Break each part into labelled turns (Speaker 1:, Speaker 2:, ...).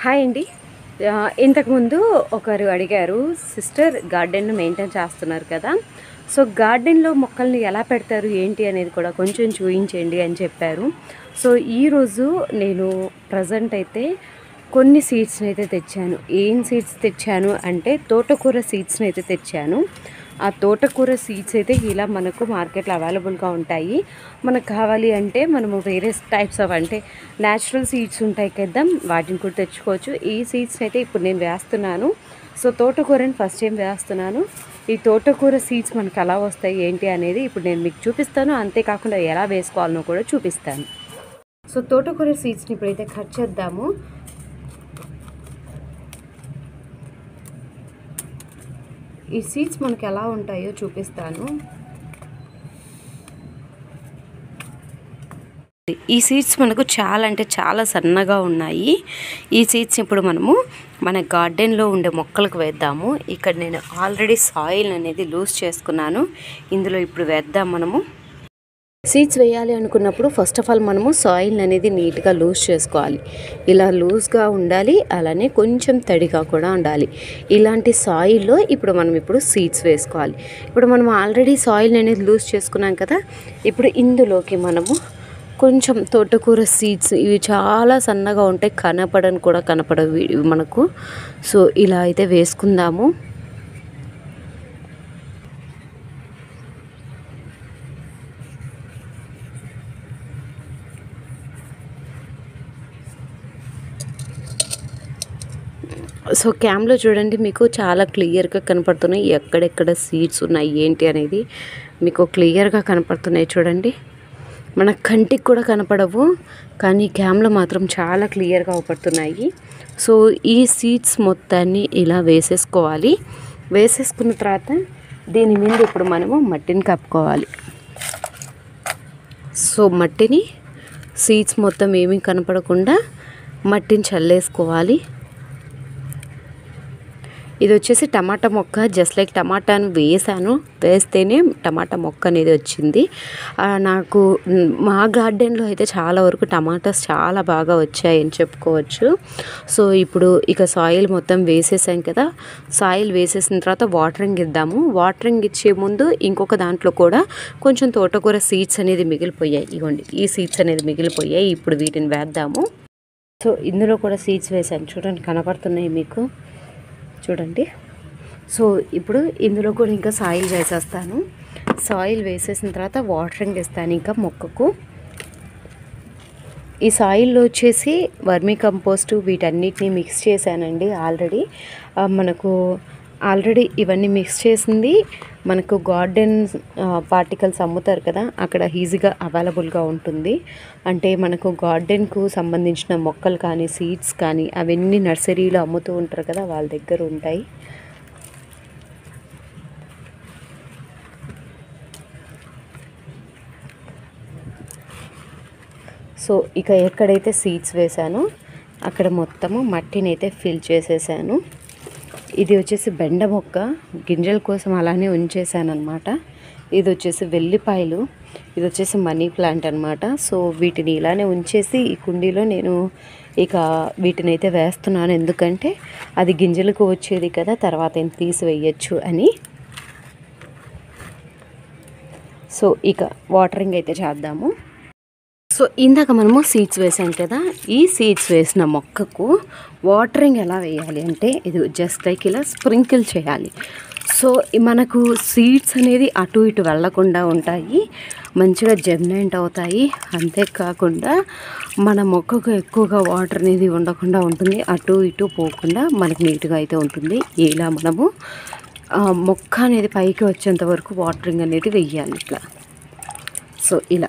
Speaker 1: hi అండి ఆ, ఇంతకుముందు ఒకరు అడిగారు సిస్టర్ గార్డెన్ మెయింటైన్ చేస్తున్నారు కదా సో గార్డెన్లో మొక్కల్ని ఎలా పెడతారు ఏంటి అనేది కూడా కొంచెం చూపించండి అని చెప్పారు సో ఈరోజు నేను ప్రజెంట్ అయితే కొన్ని సీడ్స్ని అయితే తెచ్చాను ఏం సీడ్స్ తెచ్చాను అంటే తోటకూర సీడ్స్ని అయితే తెచ్చాను ఆ తోటకూర సీడ్స్ అయితే ఇలా మనకు మార్కెట్లో అవైలబుల్గా ఉంటాయి మనకు కావాలి అంటే మనము వేరే టైప్స్ ఆఫ్ అంటే న్యాచురల్ సీడ్స్ ఉంటాయి కదా వాటిని కూడా తెచ్చుకోవచ్చు ఈ సీడ్స్ని అయితే ఇప్పుడు నేను వేస్తున్నాను సో తోటకూరని ఫస్ట్ టైం వేస్తున్నాను ఈ తోటకూర సీడ్స్ మనకు ఎలా వస్తాయి ఏంటి అనేది ఇప్పుడు నేను మీకు చూపిస్తాను అంతేకాకుండా ఎలా వేసుకోవాలనో కూడా చూపిస్తాను సో తోటకూర సీడ్స్ని ఇప్పుడైతే కట్ చేద్దాము ఈ సీడ్స్ మనకు ఎలా ఉంటాయో చూపిస్తాను ఈ సీడ్స్ మనకు చాలా అంటే చాలా సన్నగా ఉన్నాయి ఈ సీడ్స్ ఇప్పుడు మనము మన గార్డెన్లో ఉండే మొక్కలకు వేద్దాము ఇక్కడ నేను ఆల్రెడీ సాయిల్ అనేది లూజ్ చేసుకున్నాను ఇందులో ఇప్పుడు వేద్దాం మనము సీడ్స్ వేయాలి అనుకున్నప్పుడు ఫస్ట్ ఆఫ్ ఆల్ మనము సాయిల్ అనేది నీట్గా లూజ్ చేసుకోవాలి ఇలా లూజ్గా ఉండాలి అలానే కొంచెం తడిగా కూడా ఉండాలి ఇలాంటి సాయిల్లో ఇప్పుడు మనం ఇప్పుడు సీడ్స్ వేసుకోవాలి ఇప్పుడు మనం ఆల్రెడీ సాయిల్ అనేది లూజ్ చేసుకున్నాం కదా ఇప్పుడు ఇందులోకి మనము కొంచెం తోటకూర సీడ్స్ ఇవి చాలా సన్నగా ఉంటాయి కనపడని కూడా కనపడవు ఇవి మనకు సో ఇలా అయితే వేసుకుందాము సో క్యామ్లో చూడండి మీకు చాలా క్లియర్గా కనపడుతున్నాయి ఎక్కడెక్కడ సీడ్స్ ఉన్నాయి ఏంటి అనేది మీకు క్లియర్గా కనపడుతున్నాయి చూడండి మన కంటికి కూడా కనపడవు కానీ క్యామ్లో మాత్రం చాలా క్లియర్గా అవపడుతున్నాయి సో ఈ సీడ్స్ మొత్తాన్ని ఇలా వేసేసుకోవాలి వేసేసుకున్న తర్వాత దీని మీద ఇప్పుడు మనము మట్టిని కప్పుకోవాలి సో మట్టిని సీడ్స్ మొత్తం ఏమీ కనపడకుండా మట్టిని చల్లేసుకోవాలి ఇది వచ్చేసి టమాటా మొక్క జస్ట్ లైక్ టమాటాను వేసాను వేస్తేనే టమాటా మొక్క అనేది వచ్చింది ఆ, నాకు మ్, మా గార్డెన్లో అయితే చాలా వరకు టమాటాస్ చాలా బాగా వచ్చాయని చెప్పుకోవచ్చు సో ఇప్పుడు ఇక సాయిల్ మొత్తం వేసేసాం కదా సాయిల్ వేసేసిన తర్వాత వాటరింగ్ ఇద్దాము వాటరింగ్ ఇచ్చే ముందు ఇంకొక దాంట్లో కూడా కొంచెం తోటకూర సీడ్స్ అనేది మిగిలిపోయాయి ఇగోండి ఈ సీడ్స్ అనేది మిగిలిపోయాయి ఇప్పుడు వీటిని వేద్దాము సో ఇందులో కూడా సీడ్స్ వేసాను చూడండి కనపడుతున్నాయి మీకు చూడండి సో ఇప్పుడు ఇందులో కూడా ఇంకా సాయిల్ వేసేస్తాను సాయిల్ వేసేసిన తర్వాత వాటరింగ్ ఇస్తాను ఇంకా మొక్కకు ఈ సాయిల్లో వచ్చేసి వర్మీ కంపోస్ట్ వీటన్నిటిని మిక్స్ చేశానండి ఆల్రెడీ ఆ, మనకు ఆల్రెడీ ఇవన్నీ మిక్స్ చేసింది మనకు గార్డెన్ పార్టికల్స్ అమ్ముతారు కదా అక్కడ ఈజీగా అవైలబుల్గా ఉంటుంది అంటే మనకు గార్డెన్కు సంబంధించిన మొక్కలు కానీ సీడ్స్ కానీ అవన్నీ నర్సరీలో అమ్ముతూ ఉంటారు కదా వాళ్ళ దగ్గర ఉంటాయి సో ఇక ఎక్కడైతే సీడ్స్ వేసానో అక్కడ మొత్తము మట్టిని అయితే ఫిల్ చేసేసాను ఇది వచ్చేసి బెండ మొక్క గింజల కోసం అలానే ఉంచేసాను అనమాట ఇది వచ్చేసి వెల్లిపాయలు ఇది వచ్చేసి మనీ ప్లాంట్ అనమాట సో వీటిని ఇలానే ఉంచేసి ఈ కుండీలో నేను ఇక వీటిని అయితే వేస్తున్నాను ఎందుకంటే అది గింజలకు వచ్చేది కదా తర్వాత ఏం తీసివేయచ్చు అని సో ఇక వాటరింగ్ అయితే చేద్దాము సో ఇందాక మనము సీడ్స్ వేసాం కదా ఈ సీడ్స్ వేసిన మొక్కకు వాటరింగ్ ఎలా వేయాలి అంటే ఇది జస్ట్ లైక్ ఇలా స్ప్రింకిల్ చేయాలి సో ఈ మనకు సీడ్స్ అనేది అటు ఇటు వెళ్ళకుండా ఉంటాయి మంచిగా జెమినేట్ అవుతాయి అంతేకాకుండా మన మొక్కకు ఎక్కువగా వాటర్ అనేది ఉండకుండా ఉంటుంది అటు ఇటు పోకుండా మనకు నీట్గా అయితే ఉంటుంది ఇలా మనము ఆ, మొక్క అనేది పైకి వచ్చేంత వరకు వాటరింగ్ అనేది వెయ్యాలి ఇట్లా సో ఇలా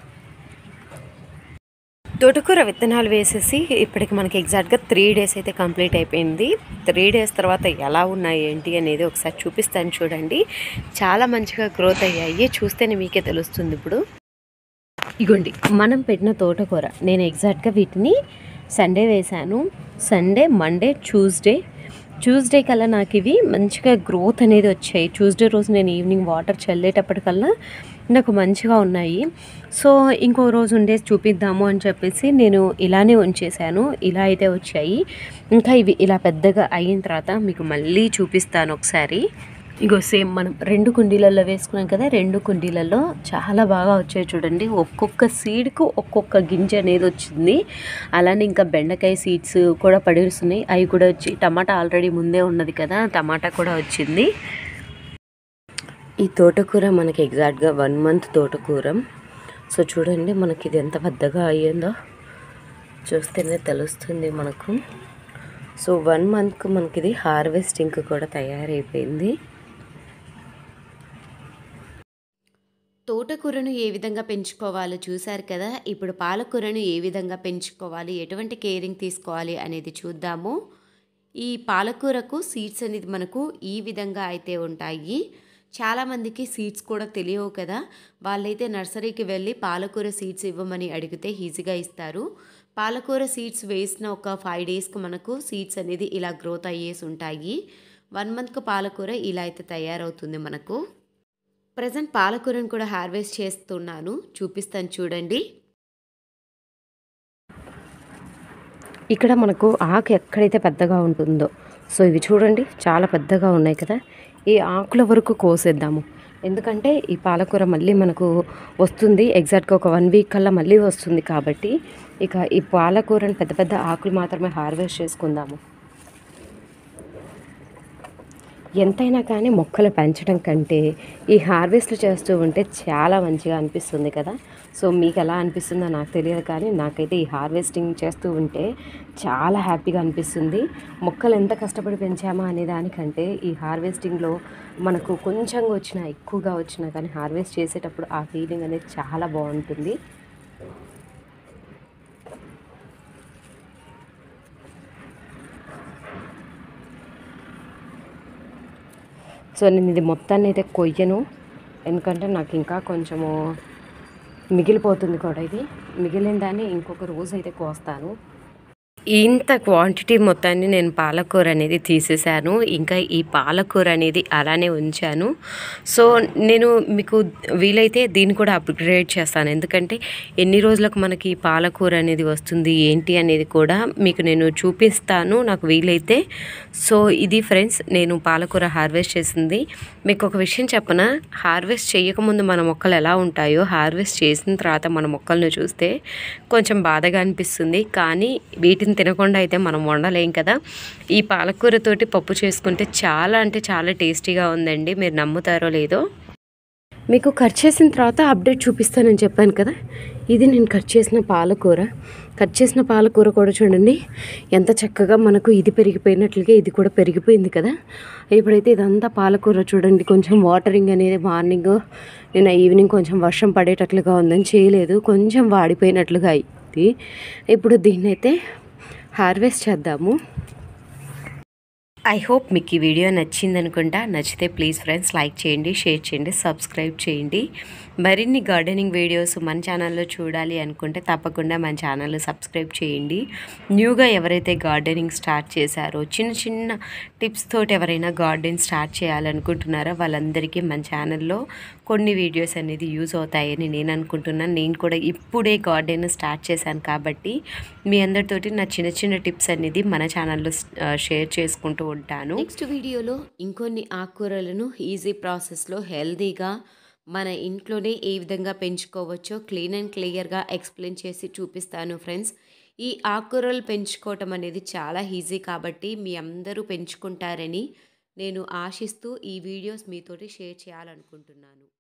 Speaker 1: తోటకూర విత్తనాలు వేసేసి ఇప్పటికి మనకి ఎగ్జాక్ట్గా త్రీ డేస్ అయితే కంప్లీట్ అయిపోయింది త్రీ డేస్ తర్వాత ఎలా ఉన్నాయి ఏంటి అనేది ఒకసారి చూపిస్తాను చూడండి చాలా మంచిగా గ్రోత్ అయ్యాయి చూస్తేనే మీకే తెలుస్తుంది ఇప్పుడు ఇగోండి మనం పెట్టిన తోటకూర నేను ఎగ్జాక్ట్గా వీటిని సండే వేశాను సండే మండే ట్యూస్డే ట్యూస్డే కల్లా నాకు ఇవి మంచిగా గ్రోత్ అనేది వచ్చాయి ట్యూస్డే రోజు నేను ఈవినింగ్ వాటర్ చల్లేటప్పటికల్లా నాకు మంచిగా ఉన్నాయి సో ఇంకో రోజు ఉండేసి చూపిద్దాము అని చెప్పేసి నేను ఇలానే ఉంచేసాను ఇలా అయితే వచ్చాయి ఇంకా ఇవి ఇలా పెద్దగా అయిన తర్వాత మీకు మళ్ళీ చూపిస్తాను ఒకసారి ఇగో సేమ్ మనం రెండు కుండీలలో వేసుకున్నాం కదా రెండు కుండీలలో చాలా బాగా వచ్చాయి చూడండి ఒక్కొక్క సీడ్కు ఒక్కొక్క గింజ అనేది వచ్చింది అలానే ఇంకా బెండకాయ సీడ్స్ కూడా పడేస్తున్నాయి అవి కూడా వచ్చి టమాటా ఆల్రెడీ ముందే ఉన్నది కదా టమాటా కూడా వచ్చింది ఈ తోటకూర మనకి ఎగ్జాక్ట్గా వన్ మంత్ తోటకూర సో చూడండి మనకి ఇది ఎంత పెద్దగా అయ్యిందో చూస్తేనే తెలుస్తుంది మనకు సో వన్ మంత్కు మనకి ఇది హార్వెస్టింగ్ కూడా తయారైపోయింది
Speaker 2: తోటకూరను ఏ విధంగా పెంచుకోవాలో చూశారు కదా ఇప్పుడు పాలకూరను ఏ విధంగా పెంచుకోవాలి ఎటువంటి కేరింగ్ తీసుకోవాలి అనేది చూద్దాము ఈ పాలకూరకు సీడ్స్ అనేది మనకు ఈ విధంగా అయితే ఉంటాయి చాలామందికి సీడ్స్ కూడా తెలియవు కదా వాళ్ళైతే నర్సరీకి వెళ్ళి పాలకూర సీడ్స్ ఇవ్వమని అడిగితే ఈజీగా ఇస్తారు పాలకూర సీడ్స్ వేసిన ఒక ఫైవ్ డేస్కి మనకు సీడ్స్ అనేది ఇలా గ్రోత్ అయ్యేసి ఉంటాయి వన్ మంత్కి పాలకూర ఇలా అయితే తయారవుతుంది మనకు ప్రజెంట్ పాలకూరను కూడా హార్వెస్ట్ చేస్తున్నాను చూపిస్తాను చూడండి
Speaker 1: ఇక్కడ మనకు ఆకు ఎక్కడైతే పెద్దగా ఉంటుందో సో ఇవి చూడండి చాలా పెద్దగా ఉన్నాయి కదా ఈ ఆకుల వరకు కోసేద్దాము ఎందుకంటే ఈ పాలకూర మళ్ళీ మనకు వస్తుంది ఎగ్జాక్ట్గా ఒక వన్ వీక్ కల్లా మళ్ళీ వస్తుంది కాబట్టి ఇక ఈ పాలకూరని పెద్ద పెద్ద ఆకులు మాత్రమే హార్వెస్ట్ చేసుకుందాము ఎంతైనా కానీ మొక్కలు పెంచడం కంటే ఈ హార్వెస్ట్లు చేస్తూ ఉంటే చాలా మంచిగా అనిపిస్తుంది కదా సో మీకు ఎలా అనిపిస్తుందో నాకు తెలియదు కానీ నాకైతే ఈ హార్వెస్టింగ్ చేస్తూ ఉంటే చాలా హ్యాపీగా అనిపిస్తుంది మొక్కలు ఎంత కష్టపడి పెంచామా అనే దానికంటే ఈ హార్వెస్టింగ్లో మనకు కొంచెంగా వచ్చినా ఎక్కువగా వచ్చినా కానీ హార్వెస్ట్ చేసేటప్పుడు ఆ ఫీలింగ్ అనేది చాలా బాగుంటుంది సో నేను ఇది మొత్తాన్ని అయితే కొయ్యను ఎందుకంటే నాకు ఇంకా కొంచెము మిగిలిపోతుంది కూడా ఇది మిగిలిన దాన్ని ఇంకొక రోజు అయితే కోస్తాను ఇంత క్వాంటిటీ మొత్తాన్ని నేను పాలకూర అనేది తీసేసాను ఇంకా ఈ పాలకూర అనేది అలానే ఉంచాను సో నేను మీకు వీలైతే దీన్ని కూడా అప్గ్రేడ్ చేస్తాను ఎందుకంటే ఎన్ని రోజులకు మనకి ఈ పాలకూర అనేది వస్తుంది ఏంటి అనేది కూడా మీకు నేను చూపిస్తాను నాకు వీలైతే సో ఇది ఫ్రెండ్స్ నేను పాలకూర హార్వెస్ట్ చేసింది మీకు ఒక విషయం చెప్పన హార్వెస్ట్ చేయకముందు మన మొక్కలు ఎలా ఉంటాయో హార్వెస్ట్ చేసిన తర్వాత మన మొక్కలను చూస్తే కొంచెం బాధగా అనిపిస్తుంది కానీ వీటిని తినకుండా అయితే మనం వండలేం కదా ఈ పాలకూరతోటి పప్పు చేసుకుంటే చాలా అంటే చాలా టేస్టీగా ఉందండి మీరు నమ్ముతారో లేదో మీకు కట్ చేసిన తర్వాత అప్డేట్ చూపిస్తానని చెప్పాను కదా ఇది నేను కట్ చేసిన పాలకూర కట్ చేసిన పాలకూర కూడా చూడండి ఎంత చక్కగా మనకు ఇది పెరిగిపోయినట్లుగా ఇది కూడా పెరిగిపోయింది కదా ఇప్పుడైతే ఇదంతా పాలకూర చూడండి కొంచెం వాటరింగ్ అనేది మార్నింగ్ నేను ఈవినింగ్ కొంచెం వర్షం పడేటట్లుగా ఉందని చేయలేదు కొంచెం వాడిపోయినట్లుగా అయింది ఇప్పుడు దీన్నైతే హార్వెస్ట్ చేద్దాము ఐ హోప్ మీకు ఈ వీడియో నచ్చింది అనుకుంటా నచ్చితే ప్లీజ్ ఫ్రెండ్స్ లైక్ చేయండి షేర్ చేయండి సబ్స్క్రైబ్ చేయండి మరిన్ని గార్డెనింగ్ వీడియోస్ మన ఛానల్లో చూడాలి అనుకుంటే తప్పకుండా మన ఛానల్ సబ్స్క్రైబ్ చేయండి న్యూగా ఎవరైతే గార్డెనింగ్ స్టార్ట్ చేశారో చిన్న చిన్న టిప్స్ తోటి ఎవరైనా గార్డెన్ స్టార్ట్ చేయాలనుకుంటున్నారో వాళ్ళందరికీ మన ఛానల్లో కొన్ని వీడియోస్ అనేది యూజ్ అవుతాయని నేను అనుకుంటున్నాను నేను కూడా ఇప్పుడే గార్డెన్ స్టార్ట్ చేశాను కాబట్టి మీ అందరితోటి నా చిన్న చిన్న టిప్స్ అనేది మన ఛానల్లో షేర్ చేసుకుంటూ ఉంటాను
Speaker 2: నెక్స్ట్ వీడియోలో ఇంకొన్ని ఆకుకూరలను ఈజీ ప్రాసెస్లో హెల్దీగా మన ఇంట్లోనే ఏ విధంగా పెంచుకోవచ్చో క్లీన్ అండ్ క్లియర్గా ఎక్స్ప్లెయిన్ చేసి చూపిస్తాను ఫ్రెండ్స్ ఈ ఆకుకూరలు పెంచుకోవటం అనేది చాలా ఈజీ కాబట్టి మీ అందరూ పెంచుకుంటారని నేను ఆశిస్తూ ఈ వీడియోస్ మీతోటి షేర్ చేయాలనుకుంటున్నాను